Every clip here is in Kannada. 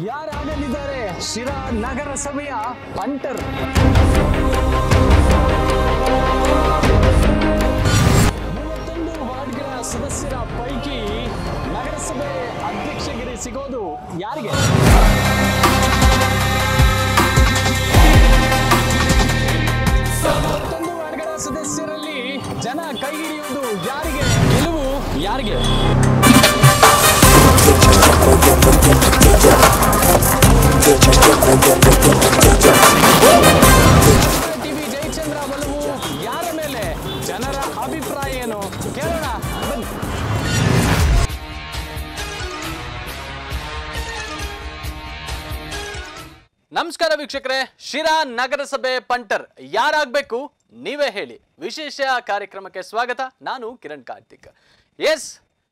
ಯಾರಾಗಲಿದ್ದಾರೆ ಶಿರಾ ನಗರಸಭೆಯ ಪಂಟರ್ ಮೂವತ್ತೊಂದು ವಾರ್ಡ್ಗಳ ಸದಸ್ಯರ ಪೈಕಿ ನಗರಸಭೆ ಅಧ್ಯಕ್ಷಗಿರಿ ಸಿಗೋದು ಯಾರಿಗೆ ಮೂವತ್ತೊಂದು ವಾರ್ಡ್ಗಳ ಸದಸ್ಯರಲ್ಲಿ ಜನ ಕೈ ಹಿಡಿಯುವುದು ಯಾರಿಗೆ ಗೆಲುವು ಯಾರಿಗೆ ಟಿವಿ ಜಯಚಂದ್ರ ಒಲವು ಯಾರ ಮೇಲೆ ಜನರ ಅಭಿಪ್ರಾಯ ಏನು ಕೇಳೋಣ ಬನ್ನಿ ನಮಸ್ಕಾರ ವೀಕ್ಷಕರೇ ಶಿರಾ ನಗರಸಭೆ ಪಂಟರ್ ಯಾರಾಗಬೇಕು ನೀವೇ ಹೇಳಿ ವಿಶೇಷ ಕಾರ್ಯಕ್ರಮಕ್ಕೆ ಸ್ವಾಗತ ನಾನು ಕಿರಣ್ ಕಾರ್ತಿಕ್ ಎಸ್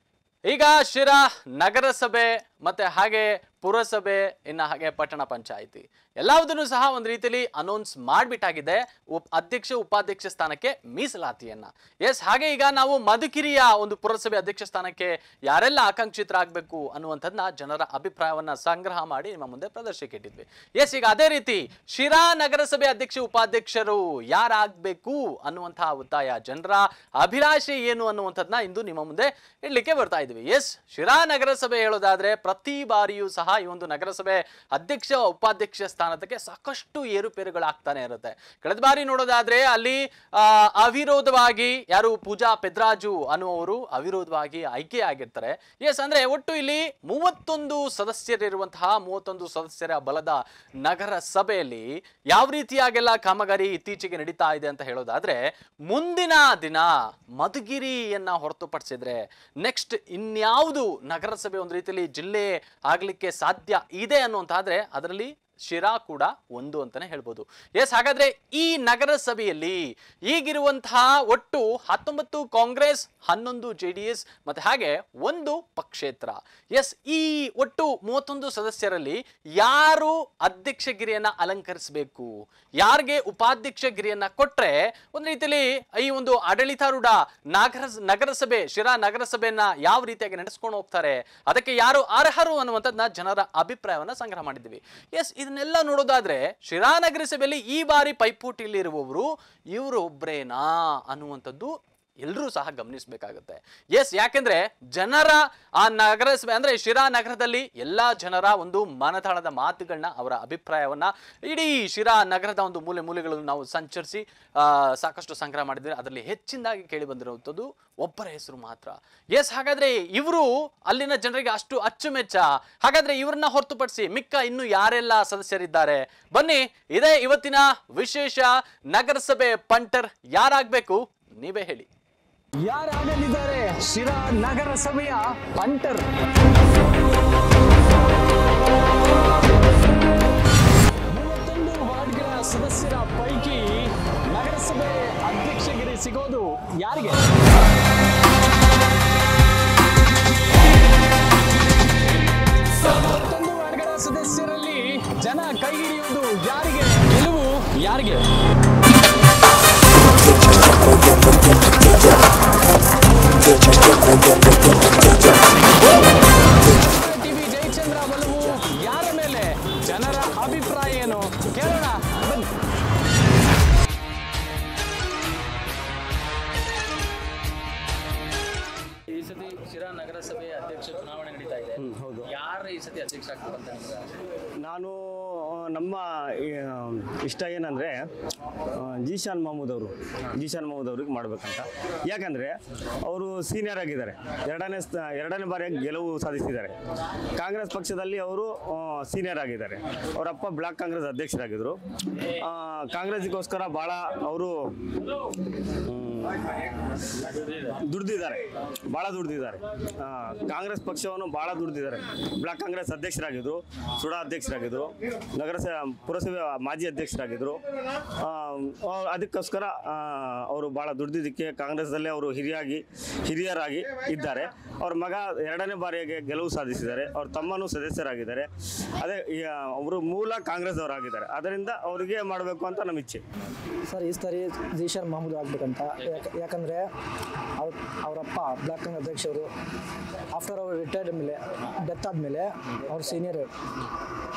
ಈಗ ಶಿರಾ ನಗರಸಭೆ ಮತ್ತೆ ಹಾಗೆ ಪುರಸಭೆ ಇನ್ನ ಹಾಗೆ ಪಟ್ಟಣ ಪಂಚಾಯಿತಿ ಎಲ್ಲವುದನ್ನು ಸಹ ಒಂದು ರೀತಿಯಲ್ಲಿ ಅನೌನ್ಸ್ ಮಾಡಿಬಿಟ್ಟಾಗಿದೆ ಉಪ್ ಅಧ್ಯಕ್ಷ ಉಪಾಧ್ಯಕ್ಷ ಸ್ಥಾನಕ್ಕೆ ಮೀಸಲಾತಿಯನ್ನ ಎಸ್ ಹಾಗೆ ಈಗ ನಾವು ಮಧುಗಿರಿಯ ಒಂದು ಪುರಸಭೆ ಅಧ್ಯಕ್ಷ ಸ್ಥಾನಕ್ಕೆ ಯಾರೆಲ್ಲ ಆಕಾಂಕ್ಷಿತರಾಗಬೇಕು ಅನ್ನುವಂಥದ್ದನ್ನ ಜನರ ಅಭಿಪ್ರಾಯವನ್ನ ಸಂಗ್ರಹ ಮಾಡಿ ನಿಮ್ಮ ಮುಂದೆ ಪ್ರದರ್ಶನಕ್ಕೆ ಇಟ್ಟಿದ್ವಿ ಎಸ್ ಈಗ ಅದೇ ರೀತಿ ಶಿರಾ ನಗರಸಭೆ ಅಧ್ಯಕ್ಷ ಉಪಾಧ್ಯಕ್ಷರು ಯಾರಾಗಬೇಕು ಅನ್ನುವಂತಹ ಒತ್ತಾಯ ಜನರ ಅಭಿಲಾಷೆ ಏನು ಅನ್ನುವಂಥದ್ದನ್ನ ಇಂದು ನಿಮ್ಮ ಮುಂದೆ ಇಡ್ಲಿಕ್ಕೆ ಬರ್ತಾ ಇದ್ವಿ ಎಸ್ ಶಿರಾ ನಗರಸಭೆ ಹೇಳೋದಾದ್ರೆ ಪ್ರತಿ ಬಾರಿಯೂ ಸಹ ಈ ಒಂದು ನಗರಸಭೆ ಅಧ್ಯಕ್ಷ ಉಪಾಧ್ಯಕ್ಷ ಸ್ಥಾನಕ್ಕೆ ಸಾಕಷ್ಟು ಏರುಪೇರುಗಳಾಗ್ತಾನೆ ಇರುತ್ತೆ ಕಳೆದ ಬಾರಿ ನೋಡೋದಾದ್ರೆ ಅಲ್ಲಿ ಆ, ಅವಿರೋಧವಾಗಿ ಯಾರು ಪೂಜಾ ಪೆದ್ರಾಜು ಅನ್ನುವರು ಅವಿರೋಧವಾಗಿ ಆಯ್ಕೆ ಆಗಿರ್ತಾರೆ ಎಸ್ ಅಂದ್ರೆ ಒಟ್ಟು ಇಲ್ಲಿ ಮೂವತ್ತೊಂದು ಸದಸ್ಯರಿರುವಂತಹ ಮೂವತ್ತೊಂದು ಸದಸ್ಯರ ಬಲದ ನಗರ ಸಭೆಯಲ್ಲಿ ಯಾವ ರೀತಿಯಾಗೆಲ್ಲ ಕಾಮಗಾರಿ ಇತ್ತೀಚೆಗೆ ನಡೀತಾ ಇದೆ ಅಂತ ಹೇಳೋದಾದ್ರೆ ಮುಂದಿನ ದಿನ ಮಧುಗಿರಿಯನ್ನ ಹೊರತುಪಡಿಸಿದ್ರೆ ನೆಕ್ಸ್ಟ್ ಇನ್ಯಾವುದು ನಗರಸಭೆ ಒಂದು ರೀತಿಯಲ್ಲಿ ಜಿಲ್ಲೆ ಆಗ್ಲಿಕ್ಕೆ ಸಾಧ್ಯ ಇದೆ ಅನ್ನುವಂತಾದ್ರೆ ಅದರಲ್ಲಿ ಶಿರಾ ಕೂಡ ಒಂದು ಅಂತಾನೆ ಹೇಳ್ಬೋದು ಎಸ್ ಹಾಗಾದ್ರೆ ಈ ನಗರಸಭೆಯಲ್ಲಿ ಈಗಿರುವಂತಹ ಒಟ್ಟು ಹತ್ತೊಂಬತ್ತು ಕಾಂಗ್ರೆಸ್ ಹನ್ನೊಂದು ಜೆ ಡಿ ಎಸ್ ಮತ್ತೆ ಹಾಗೆ ಒಂದು ಪಕ್ಷೇತರ ಎಸ್ ಈ ಒಟ್ಟು ಮೂವತ್ತೊಂದು ಸದಸ್ಯರಲ್ಲಿ ಯಾರು ಅಧ್ಯಕ್ಷಗಿರಿಯನ್ನ ಅಲಂಕರಿಸಬೇಕು ಯಾರಿಗೆ ಉಪಾಧ್ಯಕ್ಷಗಿರಿಯನ್ನ ಕೊಟ್ರೆ ಒಂದು ರೀತಿಯಲ್ಲಿ ಈ ಒಂದು ಆಡಳಿತಾರೂಢ ನಗರ ನಗರಸಭೆ ಶಿರಾ ನಗರಸಭೆಯನ್ನ ಯಾವ ರೀತಿಯಾಗಿ ನಡೆಸ್ಕೊಂಡು ಹೋಗ್ತಾರೆ ಅದಕ್ಕೆ ಯಾರು ಅರ್ಹರು ಅನ್ನುವಂಥದ್ದನ್ನ ಜನರ ಅಭಿಪ್ರಾಯವನ್ನ ಸಂಗ್ರಹ ಮಾಡಿದ್ವಿ ಎಸ್ ಇದನ್ನೆಲ್ಲ ನೋಡೋದಾದ್ರೆ ಶಿರಾ ನಗರಸಭೆಯಲ್ಲಿ ಈ ಬಾರಿ ಪೈಪೋಟಿಯಲ್ಲಿರುವವರು ಇವರು ಒಬ್ರೇನಾ ಅನ್ನುವಂಥದ್ದು ಎಲ್ಲರೂ ಸಹ ಗಮನಿಸಬೇಕಾಗುತ್ತೆ ಎಸ್ ಯಾಕೆಂದ್ರೆ ಜನರ ಆ ನಗರಸಭೆ ಅಂದ್ರೆ ಶಿರಾ ನಗರದಲ್ಲಿ ಎಲ್ಲಾ ಜನರ ಒಂದು ಮನದಾಳದ ಮಾತುಗಳನ್ನ ಅವರ ಅಭಿಪ್ರಾಯವನ್ನ ಇಡೀ ಶಿರಾ ನಗರದ ಒಂದು ಮೂಲೆ ಮೂಲೆಗಳನ್ನು ನಾವು ಸಂಚರಿಸಿ ಆ, ಸಾಕಷ್ಟು ಸಂಗ್ರಹ ಮಾಡಿದ್ರೆ ಅದರಲ್ಲಿ ಹೆಚ್ಚಿನದಾಗಿ ಕೇಳಿ ಬಂದಿರುವಂಥದ್ದು ಒಬ್ಬರ ಹೆಸರು ಮಾತ್ರ ಎಸ್ ಹಾಗಾದ್ರೆ ಇವರು ಅಲ್ಲಿನ ಜನರಿಗೆ ಅಷ್ಟು ಅಚ್ಚುಮೆಚ್ಚ ಹಾಗಾದ್ರೆ ಇವ್ರನ್ನ ಹೊರತುಪಡಿಸಿ ಮಿಕ್ಕ ಇನ್ನು ಯಾರೆಲ್ಲ ಸದಸ್ಯರಿದ್ದಾರೆ ಬನ್ನಿ ಇದೇ ಇವತ್ತಿನ ವಿಶೇಷ ನಗರಸಭೆ ಪಂಟರ್ ಯಾರಾಗಬೇಕು ನೀವೇ ಹೇಳಿ ಯಾರಾಗಲಿದ್ದಾರೆ ಶಿರಾ ನಗರಸಭೆಯ ಪಂಟರ್ ಮೂವತ್ತೊಂದು ವಾರ್ಡ್ಗಳ ಸದಸ್ಯರ ಪೈಕಿ ನಗರಸಭೆ ಅಧ್ಯಕ್ಷಗಿರಿ ಸಿಗೋದು ಯಾರಿಗೆ ಮೂವತ್ತೊಂದು ವಾರ್ಡ್ಗಳ ಸದಸ್ಯರಲ್ಲಿ ಜನ ಕೈ ಹಿಡಿಯುವುದು ಯಾರಿಗೆ ಗೆಲುವು ಯಾರಿಗೆ ಟಿವಿ ಜಯಚಂದ್ರ ಒಲವು ಯಾರ ಮೇಲೆ ಜನರ ಅಭಿಪ್ರಾಯ ಏನು ಕೇಳೋಣ ಬನ್ನಿ ಈ ಸತಿ ಶಿರಾ ನಗರಸಭೆ ಅಧ್ಯಕ್ಷ ಚುನಾವಣೆ ನಡೀತಾ ಇದೆ ಹೌದು ಯಾರು ಈ ಸತಿ ಅಧ್ಯಕ್ಷ ಆಗ್ಬೇಕಂತ ನಿಮ್ಗೆ ಆಸೆ? ನಾನು ಆ, ನಮ್ಮ ಈ, ಆ, ಇಷ್ಟ ಏನಂದರೆ ಜೀಶಾನ್ ಮಹಮೂದ್ ಅವರು ಜೀಶಾನ್ ಮಹಮೂದ್ ಅವ್ರಿಗೆ ಮಾಡಬೇಕಂತ ಯಾಕಂದರೆ ಅವರು ಸೀನಿಯರ್ ಆಗಿದ್ದಾರೆ ಎರಡನೇ ಸ್ಥ- ಎರಡನೇ ಬಾರಿಯಾಗಿ ಗೆಲುವು ಸಾಧಿಸಿದ್ದಾರೆ ಕಾಂಗ್ರೆಸ್ ಪಕ್ಷದಲ್ಲಿ ಅವರು ಸೀನಿಯರ್ ಆಗಿದ್ದಾರೆ ಅವರಪ್ಪ ಬ್ಲಾಕ್ ಕಾಂಗ್ರೆಸ್ ಅಧ್ಯಕ್ಷರಾಗಿದ್ದರು ಆ, ಕಾಂಗ್ರೆಸ್ಗೋಸ್ಕರ ಭಾಳ ಅವರು ದುಡ್ದಿದ್ದಾರೆ ಭಾಳ ದುಡ್ದಿದ್ದಾರೆ ಆ, ಕಾಂಗ್ರೆಸ್ ಪಕ್ಷವನ್ನು ಭಾಳ ದುಡ್ದಿದ್ದಾರೆ ಬ್ಲಾಕ್ ಕಾಂಗ್ರೆಸ್ ಅಧ್ಯಕ್ಷರಾಗಿದ್ದರು ಸುಡಾ ಅಧ್ಯಕ್ಷರಾಗಿದ್ದರು ನಗರಸಭೆ ಪುರಸಭೆ ಮಾಜಿ ಅಧ್ಯಕ್ಷರಾಗಿದ್ದರು ಆ, ಅವ್ರು ಅದಕ್ಕೋಸ್ಕರ ಆ, ಅವರು ಭಾಳ ದುಡ್ದಿದ್ದಕ್ಕೆ ಕಾಂಗ್ರೆಸ್ದಲ್ಲೇ ಅವರು ಹಿರಿಯಾಗಿ ಹಿರಿಯರಾಗಿ ಇದ್ದಾರೆ ಅವ್ರ ಮಗ ಎರಡನೇ ಬಾರಿಗೆ ಗೆಲುವು ಸಾಧಿಸಿದ್ದಾರೆ ಅವ್ರ ತಮ್ಮನೂ ಸದಸ್ಯರಾಗಿದ್ದಾರೆ ಅದೇ ಅವರು ಮೂಲ ಕಾಂಗ್ರೆಸ್ ಅವರಾಗಿದ್ದಾರೆ ಅದರಿಂದ ಅವರಿಗೆ ಮಾಡಬೇಕು ಅಂತ ನಮ್ಮ ಇಚ್ಛೆ ಸರ್ ಈ ಸರಿ ಜೀಶಾನ್ ಮಹಮೂದ್ ಆಗ್ಬೇಕಂತ ಯಾಕ ಯಾಕಂದರೆ ಅವ್ರ ಅವರಪ್ಪ ಬ್ಲಾಕ್ ಕಾಂಗ್ರೆಸ್ ಅಧ್ಯಕ್ಷರು ಆಫ್ಟರ್ ಅವರು ರಿಟೈರ್ಡ್ ಮೇಲೆ ಡೆತ್ ಆದಮೇಲೆ ಅವ್ರ ಸೀನಿಯರ್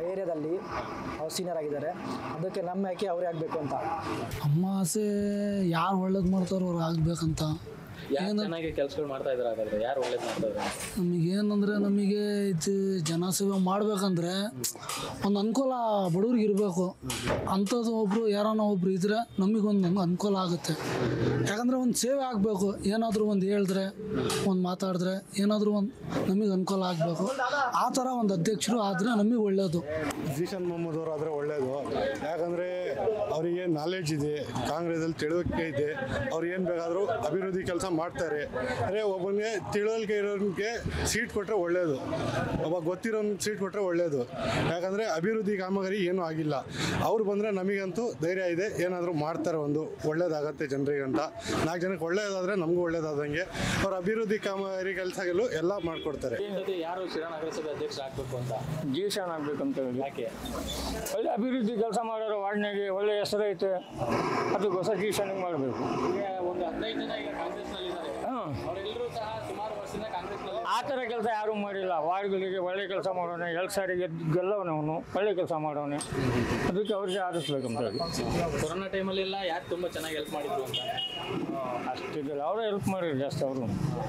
ಏರಿಯಾದಲ್ಲಿ ಅವ್ರು ಸೀನಿಯರ್ ಆಗಿದ್ದಾರೆ ಅದಕ್ಕೆ ನಮ್ಮ ಆಯ್ಕೆ ಅವರೇ ಆಗಬೇಕು ಅಂತ ನಮ್ಮ ಆಸೆ ಯಾರು ಒಳ್ಳೇದು ಮಾಡ್ತಾರೋ ಅವ್ರು ಆಗ್ಬೇಕಂತ ಯಾರು ಚೆನ್ನಾಗಿ ಕೆಲಸಗಳು ಮಾಡ್ತಾ ಇದಾರೆ ಹಾಗಾದ್ರೆ ಯಾರು ಒಳ್ಳೇದು ಮಾಡ್ತಾ ಇದ್ದಾರೆ ನಮಗೇನಂದ್ರೆ ನಮಗೆ ಇದು ಜನಸೇವೆ ಮಾಡ್ಬೇಕಂದ್ರೆ ಒಂದು ಅನುಕೂಲ ಬಡವ್ರಿಗೆ ಇರಬೇಕು ಅಂಥದ್ದು ಒಬ್ಬರು ಯಾರನ್ನ ಒಬ್ರು ಇದ್ರೆ ನಮಗೊಂದು ಹಂಗೆ ಅನುಕೂಲ ಆಗುತ್ತೆ ಯಾಕಂದರೆ ಒಂದು ಸೇವೆ ಆಗಬೇಕು ಏನಾದರೂ ಒಂದು ಹೇಳಿದ್ರೆ ಒಂದು ಮಾತಾಡಿದ್ರೆ ಏನಾದರೂ ಒಂದು ನಮಗೆ ಅನುಕೂಲ ಆಗಬೇಕು ಆ ಥರ ಒಂದು ಅಧ್ಯಕ್ಷರು ಆದರೆ ನಮಗೆ ಒಳ್ಳೆಯದು ಜೀಶನ್ ಮೊಹಮ್ಮದ್ ಅವರು ಆದರೆ ಒಳ್ಳೆಯದು ಯಾಕಂದರೆ ಅವರಿಗೆ ನಾಲೆಡ್ಜ್ ಇದೆ ಕಾಂಗ್ರೆಸ್ಸಲ್ಲಿ ತಿಳುವಳಿಕೆ ಇದೆ ಅವ್ರು ಏನು ಬೇಕಾದರೂ ಅಭಿವೃದ್ಧಿ ಕೆಲಸ ಮಾಡ್ತಾರೆ ಅಂದರೆ ಒಬ್ಬನಿಗೆ ತಿಳುವಳಿಕೆ ಇರೋನಿಗೆ ಸೀಟ್ ಕೊಟ್ಟರೆ ಒಳ್ಳೆಯದು ಒಬ್ಬ ಗೊತ್ತಿರೋನ್ ಸೀಟ್ ಕೊಟ್ಟರೆ ಒಳ್ಳೆಯದು ಯಾಕಂದರೆ ಅಭಿವೃದ್ಧಿ ಕಾಮಗಾರಿ ಏನೂ ಆಗಿಲ್ಲ ಅವ್ರು ಬಂದರೆ ನಮಗಂತೂ ಧೈರ್ಯ ಇದೆ ಏನಾದರೂ ಮಾಡ್ತಾರೆ ಒಂದು ಒಳ್ಳೇದಾಗತ್ತೆ ಜನರಿಗೆ ಅಂತ ನಾಲ್ಕು ಜನಕ್ಕೆ ಒಳ್ಳೇದಾದರೆ ನಮಗೂ ಒಳ್ಳೇದಾದಂಗೆ ಅವ್ರ ಅಭಿವೃದ್ಧಿ ಕಾಮಗಾರಿ ಕೆಲಸಗಳು ಎಲ್ಲ ಮಾಡಿಕೊಡ್ತಾರೆ ಈ ಸತಿ ಯಾರು ಶಿರಾ ನಗರಸಭೆ ಅಧ್ಯಕ್ಷ ಆಗ್ಬೇಕು ಅಂತ ಜೀಶಾನ್ ಆಗ್ಬೇಕಂತ ಹೇಳಿ ಯಾಕೆ ಒಳ್ಳೆ ಅಭಿವೃದ್ಧಿ ಕೆಲಸ ಮಾಡೋರು ವಾರ್ಡ್ನಾಗೆ ಒಳ್ಳೆ ಹೆಸರು ಐತೆ ಅದಕ್ಕೋಸ್ಕರ ಜೀಶಾನಿಗೆ ಮಾಡಬೇಕು ಈಗ ಒಂದು ಹದಿನೈದು ಜನ ಈಗ ಕಾಂಗ್ರೆಸ್ನಲ್ಲಿ ಇದ್ದಾರೆ ಹಾಂ ಅವರೆಲ್ಲರೂ ಸಹ ಸುಮಾರು ವರ್ಷದಿಂದ ಕಾಂಗ್ರೆಸ್ನಲ್ಲಿ ಆ ಥರ ಕೆಲಸ ಯಾರೂ ಮಾಡಿಲ್ಲ ವಾರ್ಡ್ಗಳಿಗೆ ಒಳ್ಳೆ ಕೆಲಸ ಮಾಡೋನೆ ಎರಡು ಸಾರಿಗೆ ಗೆಲ್ಲವನವನು ಒಳ್ಳೆ ಕೆಲಸ ಮಾಡೋನೆ ಅದಕ್ಕೆ ಅವ್ರಿಗೆ ಆರಿಸ್ಬೇಕಂತ ಹೇಳಿ ಕೊರೋನಾ ಟೈಮಲ್ಲಿ ಎಲ್ಲ ಯಾರು ತುಂಬಾ ಚೆನ್ನಾಗಿ ಹೆಲ್ಪ್ ಮಾಡಿದ್ರು ಅಂತ ಅಷ್ಟಿದ್ದಿಲ್ಲ ಅವರೇ ಹೆಲ್ಪ್ ಮಾಡಿದ್ರು ಜಾಸ್ತಿ ಅವರು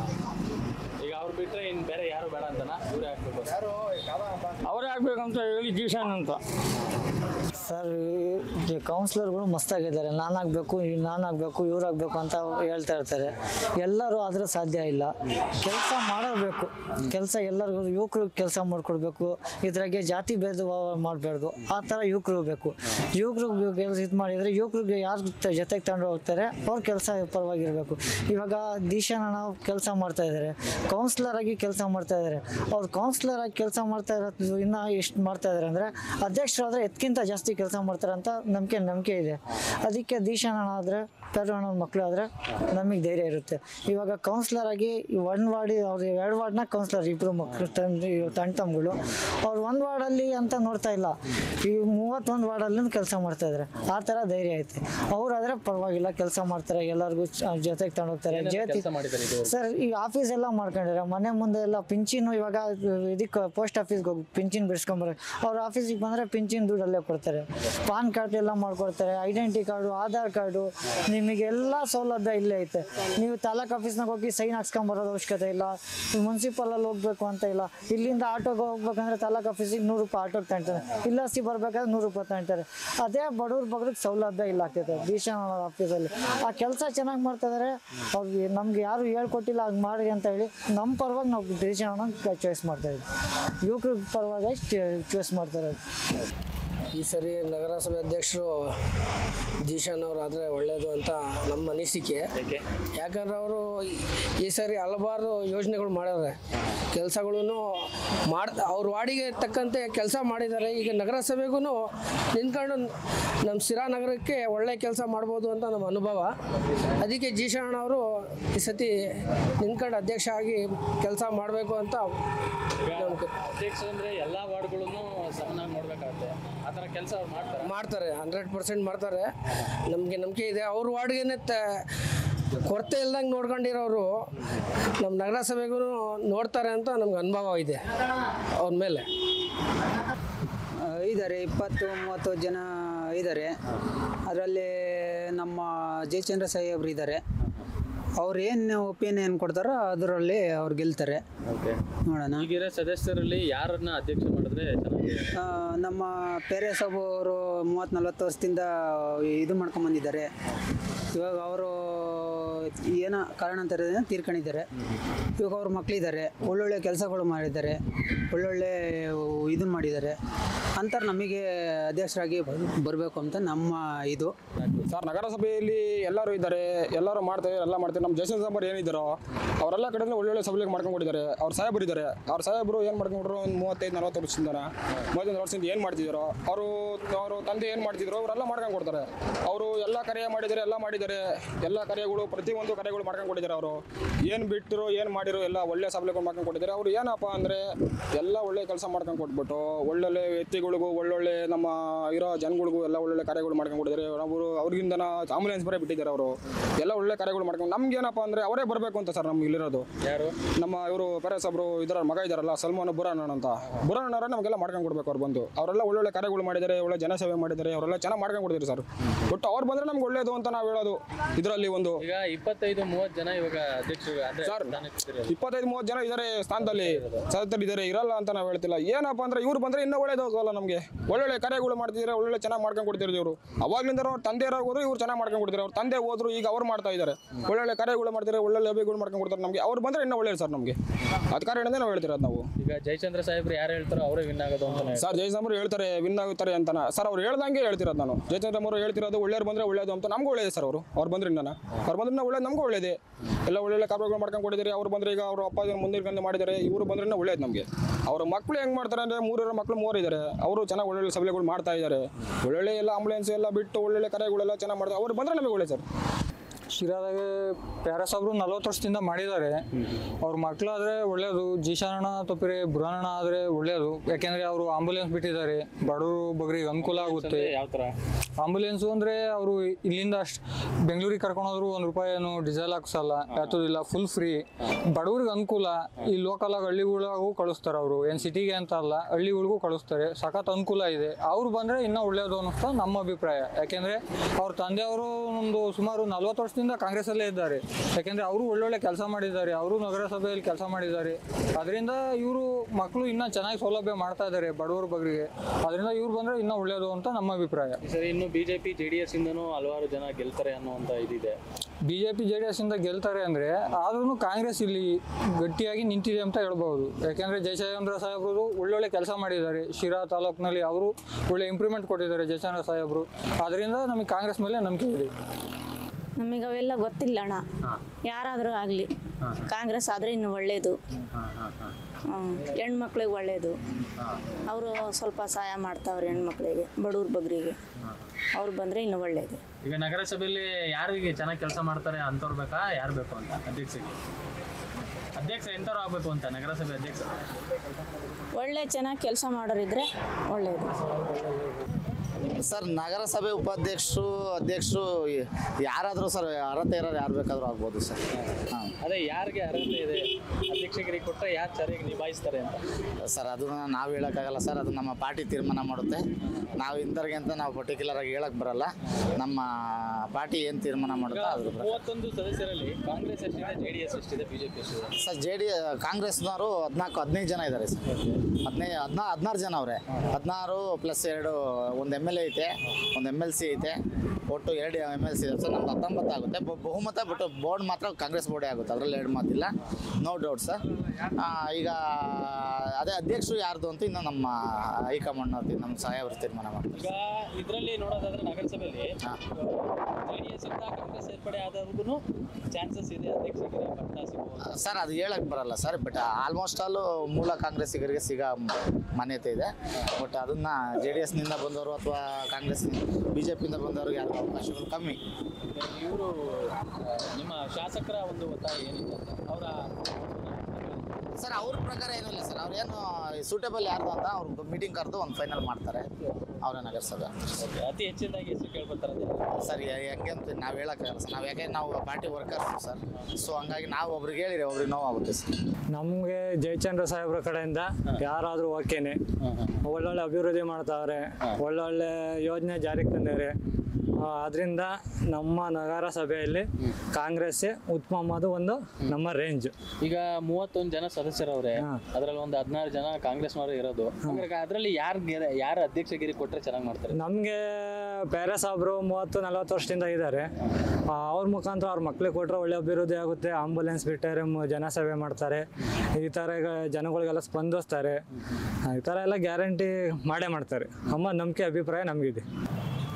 ಈಗ ಅವ್ರು ಬಿಟ್ರೆ ಇನ್ನು ಬೇರೆ ಯಾರು ಬೇಡ ಅಂತನಾ ಇವರೇ ಆಗ್ಬೇಕು ಅಂತ. ಅವರೇ ಆಗ್ಬೇಕಂತ ಹೇಳಿ ಜೀಶಾನ್ ಅಂತ ಸರ್ ಈ ಕೌನ್ಸಿಲರ್ಗಳು ಮಸ್ತಾಗಿದ್ದಾರೆ ನಾನಾಗಬೇಕು ನಾನಾಗಬೇಕು ಇವ್ರಾಗಬೇಕು ಅಂತ ಹೇಳ್ತಾ ಇರ್ತಾರೆ ಎಲ್ಲರೂ ಆದರೆ ಸಾಧ್ಯ ಇಲ್ಲ ಕೆಲಸ ಮಾಡಬೇಕು ಕೆಲಸ ಎಲ್ಲರಿಗೂ ಯುವಕರು ಕೆಲಸ ಮಾಡಿಕೊಡ್ಬೇಕು ಇದ್ರಾಗೆ ಜಾತಿ ಭೇದ ಭಾವ ಮಾಡಬಾರ್ದು ಆ ಥರ ಯುವಕರು ಬೇಕು ಯುವಕರು ಕೆಲಸ ಇದು ಮಾಡಿದರೆ ಯುವಕರಿಗೆ ಯಾರು ಜೊತೆಗೆ ತಗೊಂಡು ಹೋಗ್ತಾರೆ ಅವ್ರ ಕೆಲಸ ಪರವಾಗಿರಬೇಕು ಇವಾಗ ದೀಶಾನ ನಾವು ಕೆಲಸ ಮಾಡ್ತಾ ಇದ್ದಾರೆ ಕೌನ್ಸಿಲರ್ ಆಗಿ ಕೆಲಸ ಮಾಡ್ತಾ ಇದ್ದಾರೆ ಅವ್ರು ಕೌನ್ಸಿಲರ್ ಆಗಿ ಕೆಲಸ ಮಾಡ್ತಾ ಇರೋದು ಇನ್ನೂ ಎಷ್ಟು ಮಾಡ್ತಾ ಇದ್ದಾರೆ ಅಂದರೆ ಅಧ್ಯಕ್ಷರಾದರೆ ಎತ್ಕಿಂತ ಜಾಸ್ತಿ ಕೆಲಸ ಮಾಡ್ತಾರೆ ಅಂತ ನಂಬಿಕೆ ನಂಬಿಕೆ ಇದೆ ಅದಕ್ಕೆ ದೀಶಾನ ಆದರೆ ಪೆರವಣ್ಣ ಮಕ್ಕಳು ಆದರೆ ನಮಗೆ ಧೈರ್ಯ ಇರುತ್ತೆ ಇವಾಗ ಕೌನ್ಸಿಲರ್ ಆಗಿ ಒಂದು ವಾರ್ಡಿ ಅವ್ರು ಎರಡು ವಾರ್ಡ್ನ ಕೌನ್ಸಿಲರ್ ಇಬ್ಬರು ಮಕ್ಕಳು ತಂದು ತಂಡ ತಮ್ಮಗಳು ಅವ್ರು ಒಂದು ವಾರ್ಡಲ್ಲಿ ಅಂತ ನೋಡ್ತಾ ಇಲ್ಲ ಈ ಮೂವತ್ತೊಂದು ವಾರ್ಡಲ್ಲಿ ಕೆಲಸ ಮಾಡ್ತಾ ಇದ್ದಾರೆ ಆ ಥರ ಧೈರ್ಯ ಐತೆ ಅವರಾದರೆ ಪರವಾಗಿಲ್ಲ ಕೆಲಸ ಮಾಡ್ತಾರೆ ಎಲ್ಲರಿಗೂ ಜೊತೆಗೆ ತಗೊಂಡೋಗ್ತಾರೆ ಜೊತೆ ಕೆಲಸ ಮಾಡಿದ್ದಾರೆ ಇದು ಸರ್ ಈ ಆಫೀಸ್ ಎಲ್ಲ ಮಾಡ್ಕೊಂಡಿದ್ದಾರೆ ಮನೆ ಮುಂದೆ ಎಲ್ಲ ಪಿಂಚಿನು ಇವಾಗ ಇದಕ್ಕೆ ಪೋಸ್ಟ್ ಆಫೀಸ್ಗೆ ಹೋಗಿ ಪಿಂಚಿನ್ ಬಿಡಿಸ್ಕೊಂಬರ ಅವ್ರ ಆಫೀಸಿಗೆ ಬಂದರೆ ಪಿಂಚಿನ್ ದುಡ್ಡು ಅಲ್ಲೇ ಕೊಡ್ತಾರೆ ಪಾನ್ ಕಾರ್ಡ್ ಎಲ್ಲ ಮಾಡ್ಕೊಡ್ತಾರೆ ಐಡೆಂಟಿ ಕಾರ್ಡು ಆಧಾರ್ ಕಾರ್ಡು ನಿಮಗೆ ಎಲ್ಲ ಸೌಲಭ್ಯ ಇಲ್ಲೇ ಐತೆ ನೀವು ತಾಲೂಕ್ ಆಫೀಸ್ನಾಗ ಹೋಗಿ ಸೈನ್ ಹಾಕ್ಸ್ಕೊಂಬರೋದು ಅವಶ್ಯಕತೆ ಇಲ್ಲ ಮುನ್ಸಿಪಲಲ್ಲಿ ಹೋಗ್ಬೇಕು ಅಂತ ಇಲ್ಲ ಇಲ್ಲಿಂದ ಆಟೋಗೆ ಹೋಗ್ಬೇಕಂದ್ರೆ ತಾಲೂಕ್ ಆಫೀಸಿಗೆ ನೂರು ರೂಪಾಯಿ ಆಟೋಗೆ ತಗೊಂತಾರೆ ಇಲ್ಲಸ್ತಿ ಬರ್ಬೇಕಾದ್ರೆ ನೂರು ರೂಪಾಯಿ ತಗೊಂತಾರೆ ಅದೇ ಬಡವ್ರ ಬಗ್ರಿಗೆ ಸೌಲಭ್ಯ ಇಲ್ಲ ಆಗ್ತೈತೆ ದೀಶಾನ ಆಫೀಸಲ್ಲಿ ಆ ಕೆಲಸ ಚೆನ್ನಾಗಿ ಮಾಡ್ತಾ ಇದಾರೆ ಅವ್ರಿಗೆ ನಮ್ಗೆ ಯಾರು ಹೇಳ್ಕೊಟ್ಟಿಲ್ಲ ಹಂಗೆ ಮಾಡಿ ಅಂತ ಹೇಳಿ ನಮ್ಮ ಪರವಾಗಿ ನಾವು ದೀಶಾನ ಚಾಯ್ಸ್ ಮಾಡ್ತಾ ಇದ್ವಿ ಯುವಕರ ಪರವಾಗಿ ಚಾಯ್ಸ್ ಮಾಡ್ತಾರೆ ಈ ಸರಿ ನಗರಸಭೆ ಅಧ್ಯಕ್ಷರು ಜೀಶಾನ್ ಅವರು ಆದರೆ ಒಳ್ಳೆಯದು ಅಂತ ನಮ್ಮ ಅನಿಸಿಕೆ ಯಾಕಂದ್ರೆ ಅವರು ಈ ಸರಿ ಹಲವಾರು ಯೋಜನೆಗಳು ಮಾಡ್ಯಾರೆ ಕೆಲಸಗಳನ್ನು ಮಾಡ್ ಅವ್ರ ವಾಡಿಗೆ ತಕ್ಕಂತೆ ಕೆಲಸ ಮಾಡಿದ್ದಾರೆ ಈಗ ನಗರಸಭೆಗೂ ನಿಂತ್ಕೊಂಡು ನಮ್ಮ ಸಿರಾ ನಗರಕ್ಕೆ ಒಳ್ಳೆ ಕೆಲಸ ಮಾಡ್ಬೋದು ಅಂತ ನಮ್ಮ ಅನುಭವ ಅದಕ್ಕೆ ಜೀಶಾನ್ ಅವರು ಈ ಸತಿ ನಿಂತ್ಕೊಂಡು ಅಧ್ಯಕ್ಷ ಆಗಿ ಕೆಲಸ ಮಾಡಬೇಕು ಅಂತ ನಮ್ಗೆ ಅಧ್ಯಕ್ಷ ಅಂದ್ರೆ ಎಲ್ಲಾ ವಾರ್ಡ್ಗಳನ್ನು ಸಮನಾಗಿ ನೋಡ್ಬೇಕಾಗುತ್ತೆ ಆ ಥರ ಕೆಲಸ ಅವ್ರು ಮಾಡ್ತಾರೆ ಮಾಡ್ತಾರೆ ಹಂಡ್ರೆಡ್ ಪರ್ಸೆಂಟ್ ಮಾಡ್ತಾರೆ ನಮಗೆ ನಂಬಿಕೆ ಇದೆ ಅವ್ರ ವಾರ್ಡ್ಗೆ ತ ಕೊರತೆ ಇಲ್ದಂಗೆ ನೋಡ್ಕೊಂಡಿರೋರು ನಮ್ಮ ನಗರಸಭೆಗೂ ನೋಡ್ತಾರೆ ಅಂತ ನಮ್ಗೆ ಅನುಭವ ಇದೆ ಅವ್ರ ಮೇಲೆ ಇದ್ದಾರೆ ಇಪ್ಪತ್ತು ಮೂವತ್ತು ಜನ ಇದ್ದಾರೆ ಅದರಲ್ಲಿ ನಮ್ಮ ಜಯಚಂದ್ರ ಸಾಹೇಬ್ರು ಇದ್ದಾರೆ ಅವ್ರು ಏನು ಒಪಿನಿಯನ್ ಕೊಡ್ತಾರೋ ಅದರಲ್ಲಿ ಅವ್ರು ಗೆಲ್ತಾರೆ ನೋಡೋಣ ಈಗಿರೋ ಸದಸ್ಯರಲ್ಲಿ ಯಾರನ್ನ ಅಧ್ಯಕ್ಷ ಮಾಡಿದ್ರೆ ಚೆನ್ನಾಗಿ ಆ, ನಮ್ಮ ಪೇರೆ ಸಾಬು ಅವರು ಮೂವತ್ತು ನಲ್ವತ್ತು ವರ್ಷದಿಂದ ಇದು ಮಾಡ್ಕೊಂಬಂದಿದ್ದಾರೆ ಇವಾಗ ಅವರು ಏನೋ ಕಾರಣಾಂತರದಿಂದ ತೀರ್ಕೊಂಡಿದ್ದಾರೆ ಇವಾಗ ಅವ್ರ ಮಕ್ಕಳಿದ್ದಾರೆ ಒಳ್ಳೊಳ್ಳೆ ಕೆಲಸಗಳು ಮಾಡಿದ್ದಾರೆ ಒಳ್ಳೊಳ್ಳೆ ಇದನ್ನ ಮಾಡಿದ್ದಾರೆ ಅಂತಾರೆ ನಮಗೆ ಅಧ್ಯಕ್ಷರಾಗಿ ಬರಬೇಕು ಅಂತ ನಮ್ಮ ಇದು ಸರ್ ನಗರಸಭೆಯಲ್ಲಿ ಎಲ್ಲರೂ ಇದ್ದಾರೆ ಎಲ್ಲರೂ ಮಾಡ್ತಾರೆ ಎಲ್ಲ ಮಾಡ್ತಾರೆ ನಮ್ಮ ಜಯಚಂದ್ರ ಸಾಂಬಾರ್ ಏನಿದ್ದಾರೋ ಅವರೆಲ್ಲ ಕಡೆಯಿಂದ ಒಳ್ಳೊಳ್ಳೆ ಸಭೆಗೆ ಮಾಡ್ಕೊಂಡಿದ್ದಾರೆ ಅವ್ರ ಸಾಹೇಬರು ಇದ್ದಾರೆ ಅವ್ರ ಸಾಹೇಬರು ಏನು ಮಾಡ್ಕೊಂಡ್ರು ಒಂದು ಮೂವತ್ತೈದು ನಲ್ವತ್ತು ವರ್ಷದಿಂದ ಮೂವತ್ತೈದು ವರ್ಷದಿಂದ ಏನು ಮಾಡ್ತಿದ್ದಾರೋ ಅವರು ಅವರು ತಂದೆ ಏನು ಮಾಡ್ತಿದ್ರು ಅವರೆಲ್ಲ ಮಾಡ್ಕೊಂಡು ಕೊಡ್ತಾರೆ ಅವರು ಎಲ್ಲ ಕಾರ್ಯ ಮಾಡಿದ್ದಾರೆ ಎಲ್ಲ ಮಾಡಿದ್ದಾರೆ ಎಲ್ಲ ಕಾರ್ಯಗಳು ಪ್ರತಿಯೊಂದು ಕಾರ್ಯಗಳು ಮಾಡ್ಕೊಂಡು ಕೊಟ್ಟಿದ್ದಾರೆ ಅವರು ಏನು ಬಿಟ್ಟರು ಏನು ಮಾಡಿರೋ ಎಲ್ಲ ಒಳ್ಳೆ ಸಭೆಗಳು ಮಾಡ್ಕೊಂಡು ಕೊಟ್ಟಿದ್ದಾರೆ ಅವರು ಏನಪ್ಪ ಅಂದರೆ ಎಲ್ಲ ಒಳ್ಳೆ ಕೆಲಸ ಮಾಡ್ಕೊಂಡು ಕೊಟ್ಬಿಟ್ಟು ಒಳ್ಳೊಳ್ಳೆ ವ್ಯಕ್ತಿಗಳು ರೋಗಿಗಳಿಗೂ ಒಳ್ಳೊಳ್ಳೆ ನಮ್ಮ ಇರೋ ಜನಗಳಿಗೂ ಎಲ್ಲ ಒಳ್ಳೊಳ್ಳೆ ಕಾರ್ಯಗಳು ಮಾಡ್ಕೊಂಡು ಕೊಟ್ಟಿದ್ದಾರೆ ಅವರು ಅವ್ರಿಗಿಂತ ಆಂಬುಲೆನ್ಸ್ ಬರೇ ಬಿಟ್ಟಿದ್ದಾರೆ ಅವರು ಎಲ್ಲ ಒಳ್ಳೆ ಕಾರ್ಯಗಳು ಮಾಡ್ಕೊಂಡು ನಮ್ಗೆ ಏನಪ್ಪ ಅಂದರೆ ಅವರೇ ಬರಬೇಕು ಅಂತ ಸರ್ ನಮ್ಗೆ ಇಲ್ಲಿರೋದು ಯಾರು ನಮ್ಮ ಇವರು ಪೆರೇಸ್ ಒಬ್ರು ಇದರ ಮಗ ಇದ್ದಾರಲ್ಲ ಸಲ್ಮಾನ್ ಬುರಾನ್ ಅಂತ ಬುರಾನ್ ಅವರೇ ನಮಗೆಲ್ಲ ಮಾಡ್ಕೊಂಡು ಕೊಡ್ಬೇಕು ಅವ್ರು ಬಂದು ಅವರೆಲ್ಲ ಒಳ್ಳೊಳ್ಳೆ ಕಾರ್ಯಗಳು ಮಾಡಿದ್ದಾರೆ ಒಳ್ಳೆ ಜನಸೇವೆ ಮಾಡಿದ್ದಾರೆ ಅವರೆಲ್ಲ ಚೆನ್ನಾಗಿ ಮಾಡ್ಕೊಂಡು ಕೊಡ್ತಾರೆ ಸರ್ ಒಟ್ಟು ಅವ್ರು ಬಂದರೆ ನಮ್ಗೆ ಒಳ್ಳೇದು ಅಂತ ನಾವು ಹೇಳೋದು ಇದರಲ್ಲಿ ಒಂದು ಈಗ ಇಪ್ಪತ್ತೈದು ಮೂವತ್ತು ಜನ ಇವಾಗ ಅಧ್ಯಕ್ಷರು ಅಂದ್ರೆ ಸರ್ ಸ್ಥಾನಕ್ಕೆ ಕೂತಿರೋದು. ಇಪ್ಪತ್ತೈದು ಮೂವತ್ತು ಜನ ಇದ್ದಾರೆ ಸ್ಥಾನದಲ್ಲಿ ಸದಸ್ಯರಿದ್ದಾರೆ ಇರಲ್ಲ ಅಂತ ನಾವು ಹೇಳ್ತಿಲ್ಲ ಏನಪ್ಪ ಅಂದ್ರೆ ಇವ್ರು ಬಂದ್ರೆ ಇನ್ನೂ ಒಳ್ಳೇದಾಗಲ್ಲ ನಮಗೆ ಒಳ್ಳೊಳ್ಳೆ ಕಾರ್ಯಗಳು ಮಾಡ್ತಿದ್ದಾರೆ ಒಳ್ಳೊಳ್ಳೆ ಚೆನ್ನಾಗಿ ಮಾಡ್ಕೊಂಡು ಕೊಡ್ತಿದ್ದಾರೆ ಇವರು ಅವಾಗ್ಲಿಂದ ಅವ್ರ ತಂದೆ ಹೋದ್ರು ಇವ್ರು ಚೆನ್ನಾಗಿ ಮಾಡ್ಕೊಂಡು ಕೊಡ್ತಾರೆ ಅವ್ರ ತಂದೆ ಹೋದ್ರು ಈಗ ಅವ್ರು ಮಾಡ್ತಾ ಇದ್ದಾರೆ ಒಳ್ಳೊಳ್ಳೆ ಕಾರ್ಯಗಳು ಮಾಡ್ತಾರೆ ಒಳ್ಳೊಳ್ಳೆ ಅಭಿಗಳು ಮಾಡ್ಕೊಂಡು ಕೊಡ್ತಾರೆ ನಮಗೆ ಅವ್ರು ಬಂದ್ರೆ ಇನ್ನೂ ಒಳ್ಳೇದು ಸರ್ ನಮಗೆ ಅದ ಕಾರಣದಿಂದ ನಾವು ಹೇಳ್ತಿರೋದು ನಾವು ಈಗ ಜಯಚಂದ್ರ ಸಾಹೇಬ್ರು ಯಾರು ಹೇಳ್ತಾರೋ ಅವರೇ ವಿನ್ ಆಗೋದು ಅಂತ ಸರ್ ಜಯಸಾಮ್ರು ಹೇಳ್ತಾರೆ ವಿನ್ ಆಗುತ್ತಾರೆ ಅಂತ ಸರ್ ಅವ್ರು ಹೇಳ್ದಂಗೆ ಹೇಳ್ತಿರೋದು ನಾನು ಜಯಚಂದ್ರ ಅವರು ಹೇಳ್ತಿರೋದು ಒಳ್ಳೆಯವ್ರು ಬಂದ್ರೆ ಒಳ್ಳೇದು ಅಂತ ನಮಗೂ ಒಳ್ಳೇದು ಸರ್ ಅವರು ಅವ್ರು ಬಂದ್ರೆ ನಾನು ಅವ್ರು ಬಂದ್ರೆ ಒಳ್ಳೇದು ನಮಗೂ ಒಳ್ಳೇದೇ ಎಲ್ಲ ಒಳ್ಳೊಳ್ಳೆ ಕಾರ್ಯಗಳು ಮಾಡ್ಕೊಂಡು ಕೊಟ್ಟಿದ್ದಾರೆ ಅವ್ರು ಬಂದ್ರೆ ಈಗ ಅವ್ರ ಅಪ್ಪ ಮುಂದಿರ್ಕೊಂಡು ಮಾಡಿದ್ದಾರೆ ಇವರು ಬಂದ್ರೆ ಒಳ್ಳೇದು ನಮಗೆ ಅವ್ರ ಮಕ್ಕಳು ಹೆಂಗೆ ಮಾಡ್ತಾರೆ ಅಂದರೆ ಮೂರರ ಮಕ್ಕಳು ಮೂರು ಇದ್ದಾರೆ ಅವರು ಚೆನ್ನಾಗಿ ಒಳ್ಳೊಳ್ಳೆ ಸಭೆಗಳು ಮಾಡ್ತಾ ಇದ್ದಾರೆ ಒಳ್ಳೊಳ್ಳೆ ಎಲ್ಲ ಆಂಬುಲೆನ್ಸ್ ಎಲ್ಲ ಬಿಟ್ಟು ಒಳ್ಳೊಳ್ಳೆ ಕಾರ್ಯಗಳೆಲ್ಲ ಚೆನ್ನಾಗಿ ಮಾಡ್ತಾರೆ ಅವ್ರು ಬಂದ್ರೆ ನಮಗೆ ಒಳ್ಳೆ ಸರ್ ಶಿರಾದಾಗೆ ಪ್ಯಾರಸಾಬ್ರು ನಲ್ವತ್ತು ವರ್ಷದಿಂದ ಮಾಡಿದ್ದಾರೆ ಅವ್ರ ಮಕ್ಕಳಾದ್ರೆ ಒಳ್ಳೇದು ಜೀಶಾನಣ್ಣ ತಪ್ಪಿರೆ ಬುರಾನಣ್ಣ ಆದರೆ ಒಳ್ಳೇದು ಯಾಕೆಂದ್ರೆ ಅವರು ಆಂಬುಲೆನ್ಸ್ ಬಿಟ್ಟಿದ್ದಾರೆ ಬಡವರು ಬಗ್ರಿಗೆ ಅನುಕೂಲ ಆಗುತ್ತೆ ಯಾವ ತರ ಆಂಬುಲೆನ್ಸು ಅಂದರೆ ಅವರು ಇಲ್ಲಿಂದ ಅಷ್ಟು ಬೆಂಗಳೂರಿಗೆ ಕರ್ಕೊಂಡೋದ್ರು ಒಂದು ರೂಪಾಯಿ ಏನು ಡೀಸೆಲ್ ಹಾಕ್ಸಲ್ಲ ಯಾತದಿಲ್ಲ ಫುಲ್ ಫ್ರೀ ಬಡವ್ರಿಗೆ ಅನುಕೂಲ ಈ ಲೋಕಲ್ ಆಗಿ ಹಳ್ಳಿಗಳಿಗೂ ಕಳಿಸ್ತಾರೆ ಅವರು ಏನು ಸಿಟಿಗೆ ಅಂತ ಅಲ್ಲ ಹಳ್ಳಿಗಳಿಗೂ ಕಳಿಸ್ತಾರೆ ಸಖತ್ ಅನುಕೂಲ ಇದೆ ಅವ್ರು ಬಂದರೆ ಇನ್ನೂ ಒಳ್ಳೆಯದು ಅನ್ನಿಸ್ತಾ ನಮ್ಮ ಅಭಿಪ್ರಾಯ ಯಾಕೆಂದರೆ ಅವ್ರ ತಂದೆಯವರು ಒಂದು ಸುಮಾರು ನಲ್ವತ್ತು ವರ್ಷದಿಂದ ಕಾಂಗ್ರೆಸ್ಸಲ್ಲೇ ಇದ್ದಾರೆ ಯಾಕೆಂದರೆ ಅವರು ಒಳ್ಳೊಳ್ಳೆ ಕೆಲಸ ಮಾಡಿದ್ದಾರೆ ಅವರು ನಗರಸಭೆಯಲ್ಲಿ ಕೆಲಸ ಮಾಡಿದ್ದಾರೆ ಅದರಿಂದ ಇವರು ಮಕ್ಕಳು ಇನ್ನೂ ಚೆನ್ನಾಗಿ ಸೌಲಭ್ಯ ಮಾಡ್ತಾ ಇದ್ದಾರೆ ಬಡವರ ಬಗ್ಗರಿಗೆ ಅದರಿಂದ ಇವ್ರು ಬಂದರೆ ಇನ್ನೂ ಒಳ್ಳೆಯದು ಅಂತ ನಮ್ಮ ಅಭಿಪ್ರಾಯ ಈ ಸರಿ ಇನ್ನು ಬಿಜೆಪಿ ಜೆ ಡಿ ಎಸ್ ಇಂದನೂ ಹಲವಾರು ಜನ ಗೆಲ್ತಾರೆ ಅನ್ನುವಂತ ಇದಿದೆ B J P J D S ಇಂದ ಗೆಲ್ತಾರೆ ಅಂದರೆ ಆದ್ರೂ ಕಾಂಗ್ರೆಸ್ ಇಲ್ಲಿ ಗಟ್ಟಿಯಾಗಿ ನಿಂತಿದೆ ಅಂತ ಹೇಳ್ಬೋದು ಯಾಕೆಂದರೆ ಜಯಚಂದ್ರ ಸಾಹೇಬರು ಒಳ್ಳೊಳ್ಳೆ ಕೆಲಸ ಮಾಡಿದ್ದಾರೆ ಶಿರಾ ತಾಲೂಕಿನಲ್ಲಿ ಅವರು ಒಳ್ಳೆ ಇಂಪ್ರೂವ್ಮೆಂಟ್ ಕೊಟ್ಟಿದ್ದಾರೆ ಜಯಚಂದ್ರ ಸಾಹೇಬರು ಅದರಿಂದ ನಮಗೆ ಕಾಂಗ್ರೆಸ್ ಮೇಲೆ ನಂಬಿಕೆ ಇದೆ ನಮಗೆ ಅವೆಲ್ಲ ಗೊತ್ತಿಲ್ಲ ಅಣ್ಣ ಯಾರಾದರೂ ಆಗಲಿ ಕಾಂಗ್ರೆಸ್ ಆದರೆ ಇನ್ನು ಒಳ್ಳೆಯದು ಹೆಣ್ಮಕ್ಳಿಗೆ ಒಳ್ಳೆಯದು ಅವರು ಸ್ವಲ್ಪ ಸಹಾಯ ಮಾಡ್ತಾವ್ರೆ ಹೆಣ್ಮಕ್ಳಿಗೆ ಬಡವ್ರ ಬಗ್ರಿಗೆ ಅವ್ರು ಬಂದರೆ ಇನ್ನು ಒಳ್ಳೆಯದು ಈಗ ನಗರಸಭೆಯಲ್ಲಿ ಯಾರಿಗೆ ಚೆನ್ನಾಗಿ ಕೆಲಸ ಮಾಡ್ತಾರೆ ಅಂತವ್ರು ಬೇಕಾ ಯಾರು ಬೇಕು ಅಂತ ಅಧ್ಯಕ್ಷರಿಗೆ ಅಧ್ಯಕ್ಷ ಎಂಥವ್ರು ಆಗ್ಬೇಕು ಅಂತ ನಗರಸಭೆ ಅಧ್ಯಕ್ಷ ಒಳ್ಳೆ ಚೆನ್ನಾಗಿ ಕೆಲಸ ಮಾಡೋರಿದ್ರೆ ಒಳ್ಳೆಯದು ಸರ್ ನಗರಸಭೆ ಉಪಾಧ್ಯಕ್ಷರು ಅಧ್ಯಕ್ಷರು ಯಾರಾದರೂ ಸರ್ ಅರ್ಹತೆ ಇರೋರು ಯಾರು ಬೇಕಾದರೂ ಆಗ್ಬೋದು ಸರ್ ಹಾಂ ಅದೇ ಯಾರಿಗೆ ಅರ್ಹತೆ ಇದೆ ಅಧ್ಯಕ್ಷರಿಗೆ ಕೊಟ್ಟರೆ ಯಾರು ಸರಿಯಾಗಿ ನಿಭಾಯಿಸ್ತಾರೆ ಅಂತ ಸರ್ ಅದನ್ನ ನಾವು ಹೇಳೋಕ್ಕಾಗಲ್ಲ ಸರ್ ಅದು ನಮ್ಮ ಪಾರ್ಟಿ ತೀರ್ಮಾನ ಮಾಡುತ್ತೆ ನಾವು ಇಂಥವ್ರಿಗೆ ಅಂತ ನಾವು ಪರ್ಟಿಕ್ಯುಲರ್ ಆಗಿ ಹೇಳಕ್ ಬರಲ್ಲ ನಮ್ಮ ಪಾರ್ಟಿ ಏನು ತೀರ್ಮಾನ ಮಾಡುತ್ತೋ ಅದ್ರ ಪ್ರಕಾರ ಮೂವತ್ತೊಂದು ಸದಸ್ಯರಲ್ಲಿ ಕಾಂಗ್ರೆಸ್ ಎಷ್ಟಿದೆ ಜೆ ಡಿ ಎಸ್ ಎಷ್ಟಿದೆ ಬಿಜೆಪಿ ಎಷ್ಟಿದೆ ಸರ್ ಜೆ ಡಿ ಕಾಂಗ್ರೆಸ್ನವರು ಹದಿನಾಲ್ಕು ಹದಿನೈದು ಜನ ಇದ್ದಾರೆ ಸರ್ ಹದಿನೈದು ಹದಿನಾ ಹದಿನಾರು ಜನ ಅವರೇ ಹದಿನಾರು ಪ್ಲಸ್ ಎರಡು ಒಂದು ಎಮ್ ಎಲ್ ಎ ಐತೆ ಒಂದು ಎಮ್ ಎಲ್ ಸಿ ಐತೆ ಒಟ್ಟು ಎರಡು ಎಮ್ ಎಲ್ ಸಿ ಇದೆ ಸರ್ ನಮ್ದು ಹತ್ತೊಂಬತ್ತು ಆಗುತ್ತೆ ಬ- ಬಹುಮತ ಬಟ್ ಬೋರ್ಡ್ ಮಾತ್ರ ಕಾಂಗ್ರೆಸ್ ಬೋರ್ಡೇ ಆಗುತ್ತೆ ಅದರಲ್ಲಿ ಎರಡು ಮಾತಿಲ್ಲ ನೋ ಡೌಟ್ ಸರ್ ಈಗ ಅದೇ ಅಧ್ಯಕ್ಷರು ಯಾರ್ದು ಅಂತ ಇನ್ನು ನಮ್ಮ ಹೈಕಮಾಂಡ್ ಅವ್ರು ನಮ್ಮ ಸಾಹೇಬ್ರು ತೀರ್ಮಾನ ಮಾಡ್ತಾರೆ ಈಗ ಇದರಲ್ಲಿ ನೋಡೋದಾದ್ರೆ ನಗರಸಭೆಯಲ್ಲಿ ಜೆ ಡಿ ಎಸ್ ಇಂದ ಕಾಂಗ್ರೆಸ್ ಸೇರ್ಪಡೆ ಆದವ್ರಿಗೂ ಚಾನ್ಸಸ್ ಇದೆ ಅಧ್ಯಕ್ಷರಿಗೆ ಪಟ್ಟ ಸಿಗುವ ಸರ್ ಅದು ಹೇಳಕ್ ಬರಲ್ಲ ಸರ್ ಬಟ್ ಆಲ್ಮೋಸ್ಟ್ ಆಲ್ ಮೂಲ ಕಾಂಗ್ರೆಸ್ಸಿಗರಿಗೆ ಸಿಗ ಮಾನ್ಯತೆ ಇದೆ ಬಟ್ ಅದನ್ನ ಜೆ ಡಿ ಎಸ್ನಿಂದ ಬಂದವರು ಅಥವಾ ಕಾಂಗ್ರೆಸ್ ಬಿ ಜೆ ಪಿಯಿಂದ ಬಂದವ್ರಿಗೆ ಯಾರು ಅವಕಾಶಗಳು ಕಮ್ಮಿ ಇವರು ನಿಮ್ಮ ಶಾಸಕರ ಒಂದು ಒತ್ತಾಯ ಏನಿದೆ ಅಂತ ಅವರ ಸರ್ ಅವ್ರ ಪ್ರಕಾರ ಏನಿಲ್ಲ ಸರ್ ಅವ್ರೇನು ಸೂಟೇಬಲ್ ಯಾರ್ದು ಅಂತ ಅವ್ರು ಮೀಟಿಂಗ್ ಕರೆದು ಒಂದು ಫೈನಲ್ ಮಾಡ್ತಾರೆ ಅವರೇ ನಗರಸಭೆ ಅತಿ ಹೆಚ್ಚಿನದಾಗಿ ಹೆಸರು ಕೇಳ್ಕೊತಾರೆ ಸರ್ ಹೆಂಗೆ ಅಂತ ನಾವು ಹೇಳೋಕ್ಕಾಗಲ್ಲ ಸರ್ ನಾವು ಯಾಕೆ ನಾವು ಪಾರ್ಟಿ ವರ್ಕರ್ಸ್ ಸರ್ ಸೊ ಹಂಗಾಗಿ ನಾವು ಒಬ್ರಿಗೆ ಹೇಳಿರಿ ಒಬ್ರಿಗೆ ನೋವಾಗುತ್ತೆ ಸರ್ ನಮಗೆ ಜಯಚಂದ್ರ ಸಾಹೇಬ್ರ ಕಡೆಯಿಂದ ಯಾರಾದರೂ ಓಕೆನೆ ಒಳ್ಳೊಳ್ಳೆ ಅಭಿವೃದ್ಧಿ ಮಾಡ್ತಾವ್ರೆ ಒಳ್ಳೊಳ್ಳೆ ಯೋಜನೆ ಜಾರಿಗೆ ತಂದವ್ರೆ ಅದರಿಂದ ನಮ್ಮ ನಗರಸಭೆಯಲ್ಲಿ ಕಾಂಗ್ರೆಸ್ಸೇ ಉತ್ತಮ ಅದು ಒಂದು ನಮ್ಮ ರೇಂಜ್ ಈಗ ಮೂವತ್ತೊಂದು ಜನ ಸದಸ್ಯರವ್ರೆ ಅದ್ರಲ್ಲಿ ಒಂದು ಹದಿನಾರು ಜನ ಕಾಂಗ್ರೆಸ್ನವರು ಇರೋದು ಹಂಗಾರೆ ಅದರಲ್ಲಿ ಯಾರು ಯಾರು ಅಧ್ಯಕ್ಷಗಿರಿ ಕೊಟ್ರೆ ಚೆನ್ನಾಗಿ ಮಾಡ್ತಾರೆ ನಮಗೆ ಬೇರೆ ಸಾಬ್ರು ಮೂವತ್ತು ನಲ್ವತ್ತು ವರ್ಷದಿಂದ ಇದ್ದಾರೆ ಅವ್ರ ಮುಖಾಂತರ ಅವ್ರ ಮಕ್ಳಿಗೆ ಕೊಟ್ಟರೆ ಒಳ್ಳೆ ಅಭಿವೃದ್ಧಿ ಆಗುತ್ತೆ ಆಂಬುಲೆನ್ಸ್ ಬಿಟ್ಟರೆ ಮ- ಜನಸೇವೆ ಮಾಡ್ತಾರೆ ಈ ಥರ ಈಗ ಜನಗಳಿಗೆಲ್ಲ ಸ್ಪಂದಿಸ್ತಾರೆ ಈ ಥರ ಎಲ್ಲ ಗ್ಯಾರಂಟಿ ಮಾಡೇ ಮಾಡ್ತಾರೆ ಅಮ್ಮ ನಂಬಿಕೆ ಅಭಿಪ್ರಾಯ ನಮಗಿದೆ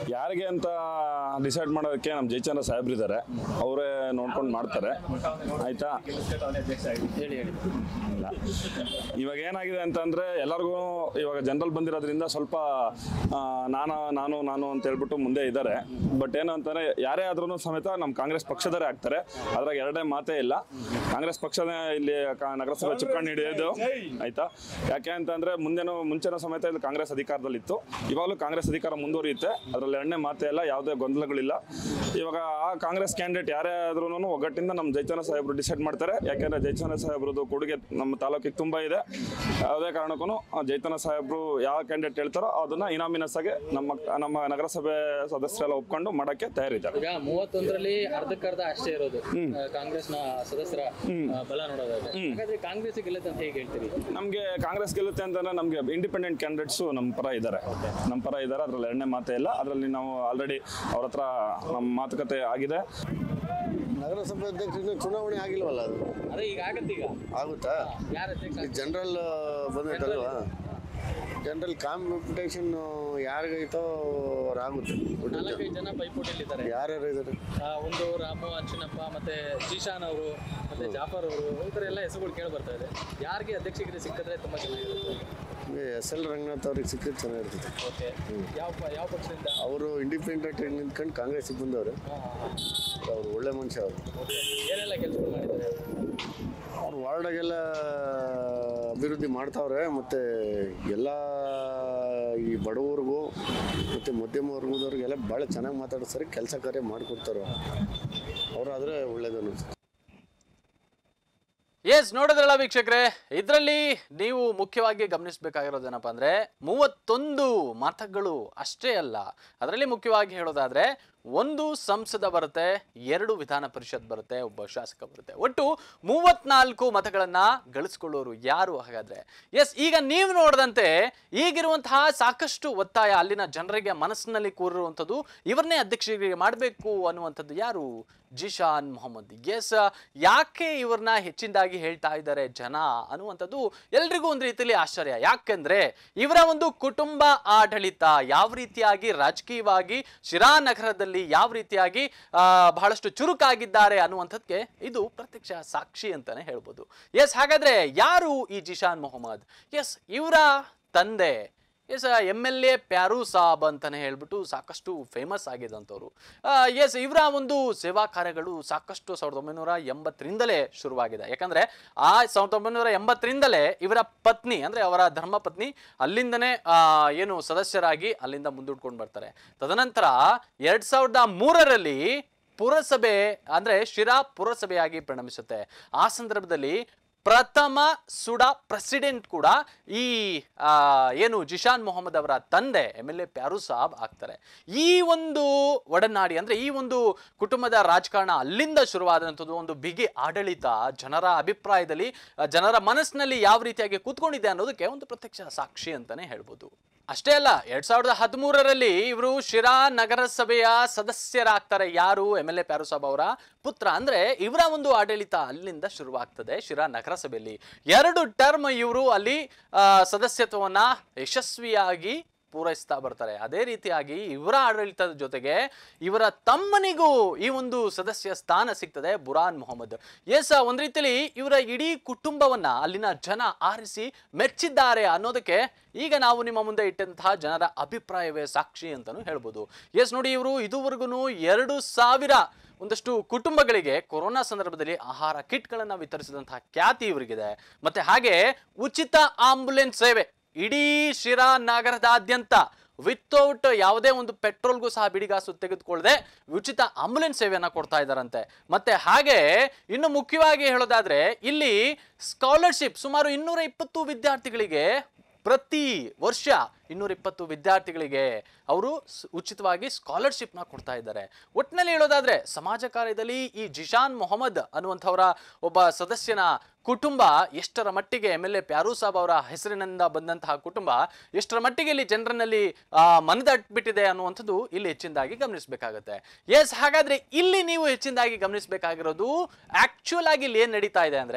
ಯಾರಿಗೆ ಅಂತ ಡಿಸೈಡ್ ಮಾಡೋದಕ್ಕೆ ನಮ್ಮ ಜಯಚಂದ್ರ ಸಾಹೇಬ್ರಿದ್ದಾರೆ ಅವರೇ ನೋಡ್ಕೊಂಡು ಮಾಡ್ತಾರೆ ಆಯ್ತಾ ಹೇಳಿ ಹೇಳಿ ಇಲ್ಲ. ಇವಾಗ ಏನಾಗಿದೆ ಅಂತಂದ್ರೆ ಎಲ್ಲರಿಗೂ ಇವಾಗ ಜನರಲ್ ಬಂದಿರೋದ್ರಿಂದ ಸ್ವಲ್ಪ ಆ, ನಾನು ನಾನು ನಾನು ಅಂತ ಹೇಳ್ಬಿಟ್ಟು ಮುಂದೆ ಇದ್ದಾರೆ ಬಟ್ ಏನು ಅಂತಾರೆ ಯಾರೇ ಆದ್ರೂ ಸಮೇತ ನಮ್ಮ ಕಾಂಗ್ರೆಸ್ ಪಕ್ಷದವರೇ ಆಗ್ತಾರೆ ಅದ್ರಾಗ ಎರಡೇ ಮಾತೇ ಇಲ್ಲ ಕಾಂಗ್ರೆಸ್ ಪಕ್ಷನೇ ಇಲ್ಲಿ ಕಾ- ನಗರಸಭೆ ಚುಕ್ಕಾಣಿ ಹಿಡಿಯೋದು ಆಯ್ತಾ ಯಾಕೆ ಅಂತಂದ್ರೆ ಮುಂದೆನೂ ಮುಂಚೆನೂ ಸಮೇತ ಇಲ್ಲಿ ಕಾಂಗ್ರೆಸ್ ಅಧಿಕಾರದಲ್ಲಿತ್ತು ಇವಾಗಲೂ ಕಾಂಗ್ರೆಸ್ ಅಧಿಕಾರ ಮುಂದುವರಿಯುತ್ತೆ ಅದರಲ್ಲಿ ಎರಡನೇ ಮಾತೇ ಇಲ್ಲ ಯಾವುದೇ ಗೊಂದಲಗಳಿಲ್ಲ ಇವಾಗ ಆ ಕಾಂಗ್ರೆಸ್ ಕ್ಯಾಂಡಿಡೇಟ್ ಯಾರೇ ಆದ್ರೂ ಒಗ್ಗಟ್ಟಿಂದ ನಮ್ಮ ಜಯಚಂದ್ರ ಸಾಹೇಬರು ಡಿಸೈಡ್ ಮಾಡ್ತಾರೆ ಯಾಕೆಂದ್ರೆ ಜಯಚಂದ್ರ ಸಾಹೇಬ್ರದ್ದು ಕೊಡುಗೆ ನಮ್ಮ ತಾಲೂಕಿಗೆ ತುಂಬಾ ಇದೆ ಯಾವುದೇ ಕಾರಣಕ್ಕೂ ಜಯಚಂದ್ರ ಸಾಹೇಬ್ರು ಯಾವ ಕ್ಯಾಂಡಿಡೇಟ್ ಹೇಳ್ತಾರೋ ಅದನ್ನ ಇನಾಮಿನಸ್ ಆಗಿ ನಮ್ಮ ನಮ್ಮ ನಗರಸಭೆ ಸದಸ್ಯರೆಲ್ಲ ಒಪ್ಕೊಂಡು ಮಾಡಕ್ಕೆ ತಯಾರಿದ್ದಾರೆ ಈಗ ಮೂವತ್ತೊಂದರಲ್ಲಿ ಅರ್ಧಕ್ಕರ್ಧ ಅಷ್ಟೇ ಇರೋದು ಆ, ಕಾಂಗ್ರೆಸ್ನ ಸದಸ್ಯರ ಆ, ಬಲ ನೋಡೋದಾದ್ರೆ ಹಾಗಾದ್ರೆ ಕಾಂಗ್ರೆಸ್ ಗೆಲ್ಲುತ್ತೆ ಅಂತ ಹೇಗೆ ಹೇಳ್ತೀರಿ ನಮಗೆ ಕಾಂಗ್ರೆಸ್ ಗೆಲ್ಲುತ್ತೆ ಅಂತಂದ್ರೆ ನಮಗೆ ಇಂಡಿಪೆಂಡೆಂಟ್ ಕ್ಯಾಂಡಿಡೇಟ್ಸು ನಮ್ಮ ಪರ ಇದ್ದಾರೆ ನಮ್ಮ ಪರ ಇದ್ದಾರೆ ಅದರಲ್ಲಿ ಎರಡನೇ ಮಾತೇ ಇಲ್ಲ ಅದರಲ್ಲಿ ನಾವು ಆಲ್ರೆಡಿ ಅವ್ರ ಹತ್ರ ನಮ್ಮ ಮಾತುಕತೆ ಆಗಿದೆ ನಗರಸಭೆ ಅಧ್ಯಕ್ಷರಿಂದ ಚುನಾವಣೆ ಆಗಿಲ್ವಲ್ಲ ಅದು ಅದೇ ಈಗ ಆಗತ್ತೆ ಈಗ ಆಗುತ್ತಾ ಯಾರ ಅಧ್ಯಕ್ಷ ಜನರಲ್ ಬಂದೈತಲ್ವಾ ಜನರಲ್ ಕಾಂಪಿಟೇಷನ್ ಯಾರಿಗೈತೋ ಅವ್ರಾಗುತ್ತೆ ನಾಲ್ಕೈದು ಜನ ಪೈಪೋಟಿಯಲ್ಲಿದ್ದಾರೆ ಯಾರ್ಯಾರು ಇದ್ದಾರೆ ಆ, ಒಂದು ರಾಮು ಅಂಚಿನಪ್ಪ ಮತ್ತೆ ಜೀಶಾನ್ ಅವರು ಮತ್ತೆ ಜಾಫರ್ ಅವರು ಈ ಥರ ಎಲ್ಲ ಹೆಸರುಗಳು ಕೇಳಿ ಬರ್ತಾ ಇದೆ ಯಾರಿಗೆ ಅಧ್ಯಕ್ಷಗಿರಿ ಸಿಕ್ಕಿದ್ರೆ ತುಂಬಾ ಚೆನ್ನಾಗಿರುತ್ತೆ ಎಸ್ ಎಲ್ ರಂಗನಾಥ್ ಅವ್ರಿಗೆ ಸಿಕ್ಕಿದ್ರೆ ಚೆನ್ನಾಗಿರ್ತದೆ ಓಕೆ ಯಾವ ಪ- ಯಾವ ಪಕ್ಷದಿಂದ ಅವರು ಇಂಡಿಪೆಂಡೆಂಟ್ ನಿಂತ್ಕೊಂಡು ಕಾಂಗ್ರೆಸ್ಸಿಗೆ ಬಂದವರು ಅವ್ರು ಒಳ್ಳೆ ಮನುಷ್ಯ ಅವರು ಏನೆಲ್ಲ ಕೆಲಸಗಳು ಮಾಡಿದ್ದಾರೆ ಅವ್ರು ವಾರ್ಡಾಗೆಲ್ಲ ಅಭಿವೃದ್ಧಿ ಮಾಡ್ತಾವ್ರೆ ಮತ್ತು ಎಲ್ಲ ಈ ಬಡವರಿಗೂ ಮತ್ತು ಮಧ್ಯಮ ವರ್ಗದವ್ರಿಗೆಲ್ಲ ಭಾಳ ಚೆನ್ನಾಗಿ ಮಾತಾಡಿಸ್ತಾರೆ ಕೆಲಸ ಕಾರ್ಯ ಮಾಡಿಕೊಡ್ತಾರೆ ಅವರಾದರೆ ಒಳ್ಳೇದು ಅನ್ನಿಸುತ್ತೆ ಎಸ್ ನೋಡಿದ್ರಲ್ಲ ವೀಕ್ಷಕರೇ ಇದರಲ್ಲಿ ನೀವು ಮುಖ್ಯವಾಗಿ ಗಮನಿಸಬೇಕಾಗಿರೋದೇನಪ್ಪ ಅಂದ್ರೆ ಮೂವತ್ತೊಂದು ಮತಗಳು ಅಷ್ಟೇ ಅಲ್ಲ ಅದರಲ್ಲಿ ಮುಖ್ಯವಾಗಿ ಹೇಳೋದಾದ್ರೆ ಒಂದು ಸಂಸದ ಬರುತ್ತೆ ಎರಡು ವಿಧಾನ ಪರಿಷತ್ ಬರುತ್ತೆ ಒಬ್ಬ ಶಾಸಕ ಬರುತ್ತೆ ಒಟ್ಟು ಮೂವತ್ನಾಲ್ಕು ಮತಗಳನ್ನ ಗಳಿಸ್ಕೊಳ್ಳೋರು ಯಾರು ಹಾಗಾದ್ರೆ ಎಸ್ ಈಗ ನೀವು ನೋಡಿದಂತೆ ಈಗಿರುವಂತಹ ಸಾಕಷ್ಟು ಒತ್ತಾಯ ಅಲ್ಲಿನ ಜನರಿಗೆ ಮನಸ್ಸಿನಲ್ಲಿ ಕೂರಿರುವಂಥದ್ದು ಇವರನ್ನೇ ಅಧ್ಯಕ್ಷರಿಗೆ ಮಾಡಬೇಕು ಅನ್ನುವಂಥದ್ದು ಯಾರು ಜಿಶಾನ್ ಮೊಹಮ್ಮದ್ ಎಸ್ ಯಾಕೆ ಇವ್ರನ್ನ ಹೆಚ್ಚಿನದಾಗಿ ಹೇಳ್ತಾ ಇದ್ದಾರೆ ಜನ ಅನ್ನುವಂಥದ್ದು ಎಲ್ರಿಗೂ ಒಂದು ರೀತಿಯಲ್ಲಿ ಆಶ್ಚರ್ಯ ಯಾಕೆಂದ್ರೆ ಇವರ ಒಂದು ಕುಟುಂಬ ಆಡಳಿತ ಯಾವ ರೀತಿಯಾಗಿ ರಾಜಕೀಯವಾಗಿ ಶಿರಾ ನಗರದಲ್ಲಿ ಯಾವ ರೀತಿಯಾಗಿ ಆ, ಬಹಳಷ್ಟು ಚುರುಕಾಗಿದ್ದಾರೆ ಅನ್ನುವಂಥದ್ದಕ್ಕೆ ಇದು ಪ್ರತ್ಯಕ್ಷ ಸಾಕ್ಷಿ ಅಂತಾನೆ ಹೇಳ್ಬೋದು ಎಸ್ ಹಾಗಾದ್ರೆ ಯಾರು ಈ ಜಿಶಾನ್ ಮೊಹಮ್ಮದ್ ಎಸ್ ಇವರ ತಂದೆ S M L A Pyaru Sab ಅಂತಾನೆ ಹೇಳ್ಬಿಟ್ಟು ಸಾಕಷ್ಟು ಫೇಮಸ್ ಆಗಿದಂಥವ್ರು ಎಸ್ ಇವರ ಒಂದು ಸೇವಾ ಕಾರ್ಯಗಳು ಸಾಕಷ್ಟು ಸಾವಿರದ ಒಂಬೈನೂರ ಎಂಬತ್ತರಿಂದಲೇ ಶುರುವಾಗಿದೆ ಯಾಕಂದ್ರೆ ಆ ಸಾವಿರದ ಒಂಬೈನೂರ ಎಂಬತ್ತರಿಂದಲೇ ಇವರ ಪತ್ನಿ ಅಂದ್ರೆ ಅವರ ಧರ್ಮಪತ್ನಿ ಅಲ್ಲಿಂದನೇ ಆ, ಏನು ಸದಸ್ಯರಾಗಿ ಅಲ್ಲಿಂದ ಮುಂದೂಡ್ಕೊಂಡು ಬರ್ತಾರೆ ತದನಂತರ ಎರಡ್ ಸಾವಿರದ ಮೂರರಲ್ಲಿ ಪುರಸಭೆ ಅಂದ್ರೆ ಶಿರಾ ಪುರಸಭೆಯಾಗಿ ಪರಿಣಮಿಸುತ್ತೆ ಆ ಸಂದರ್ಭದಲ್ಲಿ ಪ್ರಥಮ ಸುಡ ಪ್ರೆಸಿಡೆಂಟ್ ಕೂಡ ಈ ಆ, ಏನು ಜಿಶಾನ್ ಮೊಹಮ್ಮದ್ ಅವರ ತಂದೆ M L A Pyaru Sab ಆಗ್ತಾರೆ ಈ ಒಂದು ಒಡನಾಡಿ ಅಂದ್ರೆ ಈ ಒಂದು ಕುಟುಂಬದ ರಾಜಕಾರಣ ಅಲ್ಲಿಂದ ಶುರುವಾದಂಥದ್ದು ಒಂದು ಬಿಗಿ ಆಡಳಿತ ಜನರ ಅಭಿಪ್ರಾಯದಲ್ಲಿ ಆ, ಜನರ ಮನಸ್ಸಿನಲ್ಲಿ ಯಾವ ರೀತಿಯಾಗಿ ಕೂತ್ಕೊಂಡಿದೆ ಅನ್ನೋದಕ್ಕೆ ಒಂದು ಪ್ರತ್ಯಕ್ಷ ಸಾಕ್ಷಿ ಅಂತಾನೆ ಹೇಳ್ಬೋದು ಅಷ್ಟೇ ಅಲ್ಲ ಎರಡ್ ಸಾವಿರದ ಹದಿಮೂರರಲ್ಲಿ ಇವರು ಶಿರಾ ನಗರಸಭೆಯ ಸದಸ್ಯರಾಗ್ತಾರೆ ಯಾರು ಎಮ್ ಎಲ್ ಎ ಪ್ಯಾರುಸಾಬ್ ಅವರ ಪುತ್ರ ಅಂದ್ರೆ ಇವರ ಒಂದು ಆಡಳಿತ ಅಲ್ಲಿಂದ ಶುರುವಾಗ್ತದೆ ಶಿರಾ ನಗರಸಭೆಯಲ್ಲಿ ಎರಡು ಟರ್ಮ್ ಇವರು ಅಲ್ಲಿ ಆ, ಸದಸ್ಯತ್ವವನ್ನ ಯಶಸ್ವಿಯಾಗಿ ಪೂರೈಸ್ತಾ ಬರ್ತಾರೆ ಅದೇ ರೀತಿಯಾಗಿ ಇವರ ಆಡಳಿತದ ಜೊತೆಗೆ ಇವರ ತಮ್ಮನಿಗೂ ಈ ಒಂದು ಸದಸ್ಯ ಸ್ಥಾನ ಸಿಗ್ತದೆ ಬುರಾನ್ ಮೊಹಮ್ಮದ್ ಎಸ್ ಒಂದ್ ರೀತಿಯಲ್ಲಿ ಇವರ ಇಡೀ ಕುಟುಂಬವನ್ನ ಅಲ್ಲಿನ ಜನ ಆರಿಸಿ ಮೆಚ್ಚಿದ್ದಾರೆ ಅನ್ನೋದಕ್ಕೆ ಈಗ ನಾವು ನಿಮ್ಮ ಮುಂದೆ ಇಟ್ಟಂತಹ ಜನರ ಅಭಿಪ್ರಾಯವೇ ಸಾಕ್ಷಿ ಅಂತಾನು ಹೇಳ್ಬೋದು ಎಸ್ ನೋಡಿ ಇವರು ಇದುವರೆಗೂ ಎರಡು ಸಾವಿರ ಒಂದಷ್ಟು ಕುಟುಂಬಗಳಿಗೆ ಕೊರೋನಾ ಸಂದರ್ಭದಲ್ಲಿ ಆಹಾರ ಕಿಟ್ಗಳನ್ನು ವಿತರಿಸಿದಂತಹ ಖ್ಯಾತಿ ಇವರಿಗಿದೆ ಮತ್ತೆ ಹಾಗೆ ಉಚಿತ ಆಂಬುಲೆನ್ಸ್ ಸೇವೆ ಇಡೀ ಶಿರಾ ನಗರದಾದ್ಯಂತ ವಿತೌಟ್ ಯಾವುದೇ ಒಂದು ಪೆಟ್ರೋಲ್ಗೂ ಸಹ ಬಿಡಿಗಾಸು ತೆಗೆದುಕೊಳ್ಳದೆ ಉಚಿತ ಆಂಬುಲೆನ್ಸ್ ಸೇವೆಯನ್ನ ಕೊಡ್ತಾ ಇದ್ದಾರಂತೆ ಮತ್ತೆ ಹಾಗೆ ಇನ್ನು ಮುಖ್ಯವಾಗಿ ಹೇಳೋದಾದ್ರೆ ಇಲ್ಲಿ ಸ್ಕಾಲರ್ಶಿಪ್ ಸುಮಾರು ಇನ್ನೂರ ಇಪ್ಪತ್ತು ವಿದ್ಯಾರ್ಥಿಗಳಿಗೆ ಪ್ರತಿ ವರ್ಷ ಇನ್ನೂರ ಇಪ್ಪತ್ತು ವಿದ್ಯಾರ್ಥಿಗಳಿಗೆ ಅವರು ಸ್- ಉಚಿತವಾಗಿ ಸ್ಕಾಲರ್ಶಿಪ್ನ ಕೊಡ್ತಾ ಇದ್ದಾರೆ ಒಟ್ಟಿನಲ್ಲಿ ಹೇಳೋದಾದ್ರೆ ಸಮಾಜ ಕಾರ್ಯದಲ್ಲಿ ಈ ಜಿಶಾನ್ ಮೊಹಮ್ಮದ್ ಅನ್ನುವಂಥವರ ಒಬ್ಬ ಸದಸ್ಯನ ಕುಟುಂಬ ಎಷ್ಟರ ಮಟ್ಟಿಗೆ M L A Pyaru Sab ಅವರ ಹೆಸರಿನಿಂದ ಬಂದಂತಹ ಕುಟುಂಬ ಎಷ್ಟರ ಮಟ್ಟಿಗೆ ಇಲ್ಲಿ ಜನರನ್ನಲ್ಲಿ ಆ, ಮನದಟ್ಬಿಟ್ಟಿದೆ ಅನ್ನುವಂಥದ್ದು ಇಲ್ಲಿ ಹೆಚ್ಚಿನದಾಗಿ ಗಮನಿಸಬೇಕಾಗುತ್ತೆ ಎಸ್ ಹಾಗಾದ್ರೆ ಇಲ್ಲಿ ನೀವು ಹೆಚ್ಚಿನದಾಗಿ ಗಮನಿಸಬೇಕಾಗಿರೋದು ಆಕ್ಚುಯಲ್ ಆಗಿ ಇಲ್ಲಿ ಏನ್ ನಡೀತಾ ಇದೆ ಅಂದ್ರೆ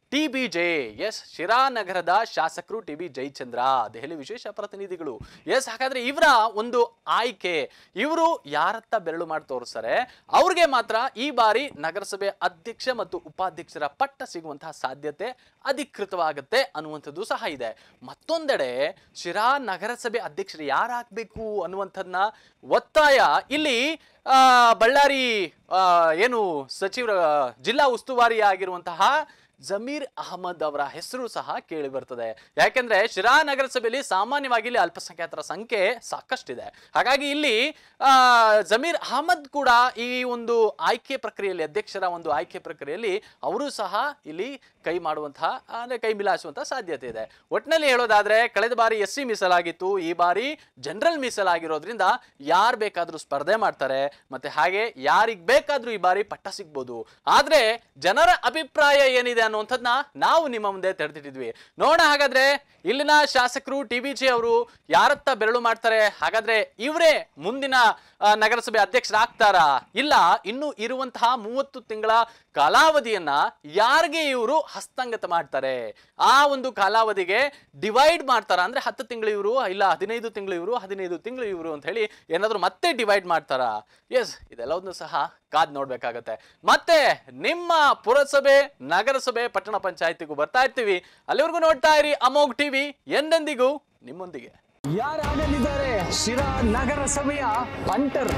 T B J S Sira ನಗರದ ಶಾಸಕರು ಟಿ ಬಿ ಜಯಚಂದ್ರ ದೆಹಲಿ ವಿಶೇಷ ಪ್ರತಿನಿಧಿಗಳು ಎಸ್ ಹಾಗಾದ್ರೆ ಇವರ ಒಂದು ಆಯ್ಕೆ ಇವರು ಯಾರತ್ತ ಬೆರಳು ಮಾಡಿ ತೋರಿಸ್ತಾರೆ ಅವ್ರಿಗೆ ಮಾತ್ರ ಈ ಬಾರಿ ನಗರಸಭೆ ಅಧ್ಯಕ್ಷ ಮತ್ತು ಉಪಾಧ್ಯಕ್ಷರ ಪಟ್ಟ ಸಿಗುವಂತಹ ಸಾಧ್ಯತೆ ಅಧಿಕೃತವಾಗುತ್ತೆ ಅನ್ನುವಂಥದ್ದು ಸಹ ಇದೆ ಮತ್ತೊಂದೆಡೆ ಶಿರಾ ನಗರಸಭೆ ಅಧ್ಯಕ್ಷರು ಯಾರಾಗಬೇಕು ಅನ್ನುವಂಥದ್ದನ್ನ ಒತ್ತಾಯ ಇಲ್ಲಿ ಆ, ಬಳ್ಳಾರಿ ಆ, ಏನು ಸಚಿವರ ಜಿಲ್ಲಾ ಉಸ್ತುವಾರಿ ಆಗಿರುವಂತಹ ಜಮೀರ್ ಅಹಮದ್ ಅವರ ಹೆಸರು ಸಹ ಕೇಳಿ ಬರ್ತದೆ ಯಾಕೆಂದ್ರೆ ಶಿರಾ ನಗರಸಭೆಯಲ್ಲಿ ಸಾಮಾನ್ಯವಾಗಿ ಇಲ್ಲಿ ಅಲ್ಪಸಂಖ್ಯಾತರ ಸಂಖ್ಯೆ ಸಾಕಷ್ಟಿದೆ ಹಾಗಾಗಿ ಇಲ್ಲಿ ಆ, ಜಮೀರ್ ಅಹಮದ್ ಕೂಡ ಈ ಒಂದು ಆಯ್ಕೆ ಪ್ರಕ್ರಿಯೆಯಲ್ಲಿ ಅಧ್ಯಕ್ಷರ ಒಂದು ಆಯ್ಕೆ ಪ್ರಕ್ರಿಯೆಯಲ್ಲಿ ಅವರು ಸಹ ಇಲ್ಲಿ ಕೈ ಮಾಡುವಂತಹ ಅಂದ್ರೆ ಕೈ ಮಿಲಾಯಿಸುವಂತಹ ಸಾಧ್ಯತೆ ಇದೆ ಒಟ್ಟಿನಲ್ಲಿ ಹೇಳೋದಾದ್ರೆ ಕಳೆದ ಬಾರಿ ಎಸ್ ಸಿ ಮೀಸಲಾಗಿತ್ತು ಈ ಬಾರಿ ಜನರಲ್ ಮೀಸಲಾಗಿರೋದ್ರಿಂದ ಯಾರು ಬೇಕಾದ್ರೂ ಸ್ಪರ್ಧೆ ಮಾಡ್ತಾರೆ ಮತ್ತೆ ಹಾಗೆ ಯಾರಿಗ್ ಬೇಕಾದ್ರೂ ಈ ಬಾರಿ ಪಟ್ಟ ಸಿಗ್ಬೋದು ಆದ್ರೆ ಜನರ ಅಭಿಪ್ರಾಯ ಏನಿದೆ ಅನ್ನುವಂಥದ್ದನ್ನ ನಾವು ನಿಮ್ಮ ಮುಂದೆ ತೆರೆದಿಟ್ಟಿದ್ವಿ ನೋಡೋಣ ಹಾಗಾದ್ರೆ ಇಲ್ಲಿನ ಶಾಸಕರು ಟಿ ಬಿ ಜಿ ಅವರು ಯಾರತ್ತ ಬೆರಳು ಮಾಡ್ತಾರೆ ಹಾಗಾದ್ರೆ ಇವರೇ ಮುಂದಿನ ಆ, ನಗರಸಭೆ ಅಧ್ಯಕ್ಷರಾಗ್ತಾರಾ ಇಲ್ಲ ಇನ್ನು ಇರುವಂತಹ ಮೂವತ್ತು ತಿಂಗಳ ಕಾಲಾವಧಿಯನ್ನ ಯಾರಿಗೆ ಇವರು ಹಸ್ತಂಗತ ಮಾಡ್ತಾರೆ ಆ ಒಂದು ಕಾಲಾವಧಿಗೆ ಡಿವೈಡ್ ಮಾಡ್ತಾರ ಅಂದ್ರೆ ಹತ್ತು ತಿಂಗಳು ಇವರು ಇಲ್ಲ ಹದಿನೈದು ತಿಂಗಳು ಇವರು ಹದಿನೈದು ತಿಂಗಳು ಇವರು ಅಂತ ಹೇಳಿ ಏನಾದ್ರು ಮತ್ತೆ ಡಿವೈಡ್ ಮಾಡ್ತಾರಾ ಎಸ್ ಇದೆಲ್ಲವನ್ನು ಸಹ ಕಾದ್ ನೋಡ್ಬೇಕಾಗತ್ತೆ ಮತ್ತೆ ನಿಮ್ಮ ಪುರಸಭೆ ನಗರಸಭೆ ಪಟ್ಟಣ ಪಂಚಾಯತಿಗೂ ಬರ್ತಾ ಇರ್ತೀವಿ ಅಲ್ಲಿವರೆಗೂ ನೋಡ್ತಾ ಇರಿ ಅಮೋಘ್ ಟಿವಿ ಎಂದೆಂದಿಗೂ ನಿಮ್ಮೊಂದಿಗೆ ಯಾರಾಗಲಿದ್ದಾರೆ ಶಿರಾ ನಗರಸಭೆಯ ಪಂಟರ್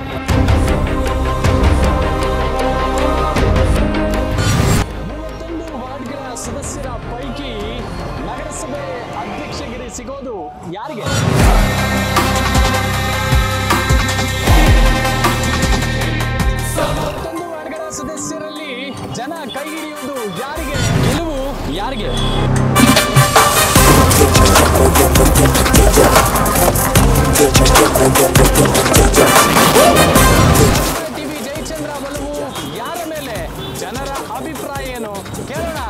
ಮೂವತ್ತೊಂದು ವಾರ್ಡ್ಗಳ ಸದಸ್ಯರ ಪೈಕಿ ನಗರಸಭೆ ಅಧ್ಯಕ್ಷಗಿರಿ ಸಿಗೋದು ಯಾರಿಗೆ ಮೂವತ್ತೊಂದು ವಾರ್ಡ್ಗಳ ಸದಸ್ಯರಲ್ಲಿ ಜನ ಕೈ ಹಿಡಿಯುವುದು ಯಾರಿಗೆ ಗೆಲುವು ಯಾರಿಗೆ ಟಿವಿ ಜಯಚಂದ್ರ ಒಲವು ಯಾರ ಮೇಲೆ ಜನರ ಅಭಿಪ್ರಾಯ ಏನು ಕೇಳೋಣ